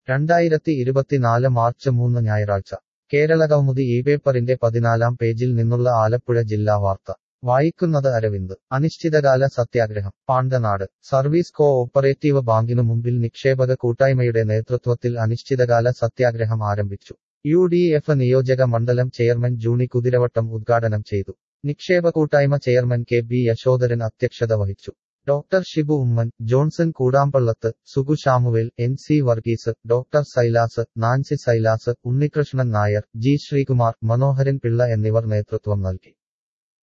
രണ്ടായിരത്തി ഇരുപത്തിനാല് മാർച്ച് മൂന്ന് ഞായറാഴ്ച കേരള കൗമുദി ഈ പേപ്പറിന്റെ പതിനാലാം പേജിൽ നിന്നുള്ള ആലപ്പുഴ ജില്ലാ വാർത്ത വായിക്കുന്നത് അരവിന്ദ് അനിശ്ചിതകാല സത്യാഗ്രഹം പാണ്ടനാട് സർവീസ് കോ ഓപ്പറേറ്റീവ് ബാങ്കിനു മുമ്പിൽ നിക്ഷേപക കൂട്ടായ്മയുടെ നേതൃത്വത്തിൽ അനിശ്ചിതകാല സത്യാഗ്രഹം ആരംഭിച്ചു യു ഡി എഫ് നിയോജക മണ്ഡലം ചെയർമാൻ ജൂണി കുതിരവട്ടം ഉദ്ഘാടനം ചെയ്തു നിക്ഷേപ കൂട്ടായ്മ ചെയർമാൻ കെ ബി യശോധരൻ അധ്യക്ഷത വഹിച്ചു doctor Shibu Oommen Johnson Koodampallath Sugu Samuel N C Varghese doctor Silas Nancy Silas Unnikrishnan Nair G Sreekumar Manoharan Pillai എന്നിവർ നേതൃത്വം നൽകി